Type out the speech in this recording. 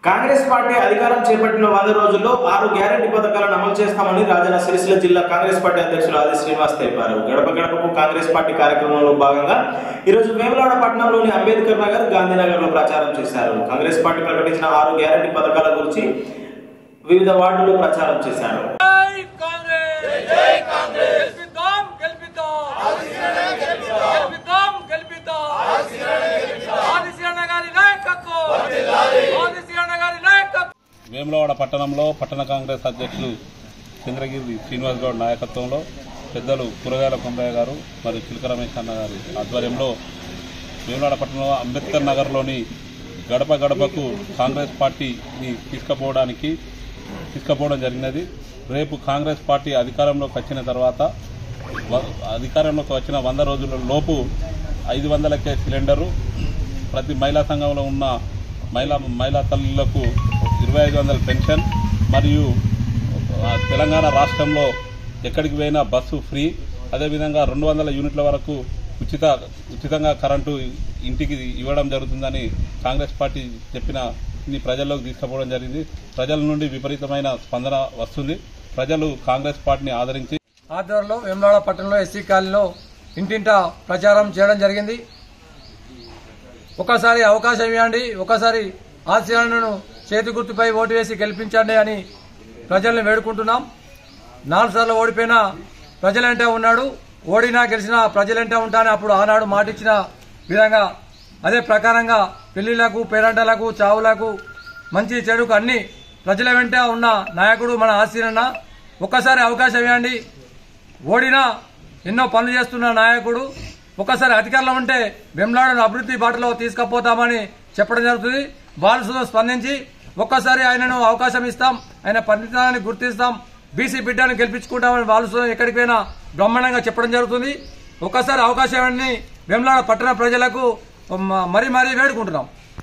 Congress party అధికారం చేపట్టిన వంద రోజుల్లో ఆరు గ్యారంటీ పథకాలను అమలు చేస్తామని రాజన్న సిరిసిల్ల జిల్లా కాంగ్రెస్ పార్టీ అధ్యక్షులు ఆది శ్రీనివాస్ తెలిపారు గడప గడపకు కాంగ్రెస్ పార్టీ కార్యక్రమంలో భాగంగా ఈరోజు వేములవాడ పట్టణంలోని అంబేద్కర్ నగర్ గాంధీనగర్ లో ప్రచారం చేశారు కాంగ్రెస్ పార్టీ ప్రకటించిన ఆరు గ్యారంటీ పథకాల గురించి వివిధ వార్డుల్లో ప్రచారం చేశారు జై కాంగ్రెస్ జై కాంగ్రెస్ గెలిపిద్దాం గెలిపిద్దాం గెలిపిద్దాం గెలిపిద్దాం ఆదిశీరణ గారి నాయకత్వం ఆదిశీరణ గారి నాయకత్వం వేములవాడ పట్టణంలో పట్టణ కాంగ్రెస్ అధ్యక్షులు చంద్రగిరి శ్రీనివాస్ గౌడ్ నాయకత్వంలో పెద్దలు కూరగాయల కొండయ్య గారు మరియు చిలక రమేష్ అన్న గారి ఆధ్వర్యంలో వేములవాడ పట్టణంలో అంబేద్కర్ నగర్లోని గడప గడపకు కాంగ్రెస్ పార్టీని తీసుకుపోవడానికి తీసుకుపోవడం జరిగినది రేపు కాంగ్రెస్ పార్టీ అధికారంలోకి వచ్చిన తర్వాత వ- అధికారంలోకి వచ్చిన వంద రోజుల లోపు ఐదు వందలకే సిలిండరు ప్రతి మహిళా సంఘంలో ఉన్న మహిళా మహిళా తల్లులకు ఇరవై ఐదు వందల పెన్షన్ మరియు ఆ, తెలంగాణ రాష్ట్రంలో ఎక్కడికి పోయినా బస్సు ఫ్రీ అదేవిధంగా రెండు వందల యూనిట్ల వరకు ఉచిత ఉచితంగా కరెంటు ఇంటికి ఇవ్వడం జరుగుతుందని కాంగ్రెస్ పార్టీ చెప్పిన ని ప్రజల్లోకి తీసుకుపోవడం జరిగింది ప్రజల నుండి విపరీతమైన స్పందన వస్తుంది ప్రజలు కాంగ్రెస్ పార్టీని ఆదరించి ఆధ్వర్యంలో వేములవాడ పట్టణంలో ఎస్సీ కాలనీలో ఇంటింటా ప్రచారం చేయడం జరిగింది ఒకసారి అవకాశం ఇవ్వండి ఒకసారి ఆశయాలను చేతి గుర్తుపై ఓటు వేసి గెలిపించండి అని ప్రజల్ని వేడుకుంటున్నాం నాలుగు సార్లు ఓడిపోయినా ప్రజలంటే ఉన్నాడు ఓడినా గెలిచినా ప్రజలంటే ఉంటానని అప్పుడు ఆనాడు మాటిచ్చిన విధంగా అదే ప్రకారంగా పెళ్లిళ్లకు పేరంటలకు చావులకు మంచి చెడుకు అన్ని ప్రజల వెంట ఉన్న నాయకుడు మన ఆశీరన్న ఒక్కసారి అవకాశం ఇవ్వండి ఓడినా ఎన్నో పనులు చేస్తున్న నాయకుడు ఒకసారి అధికారంలో ఉంటే వెమ్లాడను అభివృద్ధి బాటలో తీసుకుపోతామని చెప్పడం జరుగుతుంది బాలసుతో స్పందించి ఒక్కసారి ఆయనను అవకాశం ఇస్తాం ఆయన పనితనాన్ని గుర్తిస్తాం బీసీ బిడ్డను గెలిపించుకుంటామని బాలసుతో ఎక్కడికి పోయినా బ్రహ్మాండంగా చెప్పడం జరుగుతుంది ఒక్కసారి అవకాశం ఇవ్వండి వెమ్లాడ పట్టణ ప్రజలకు మ- మరీ మరీ వేడుకుంటున్నాం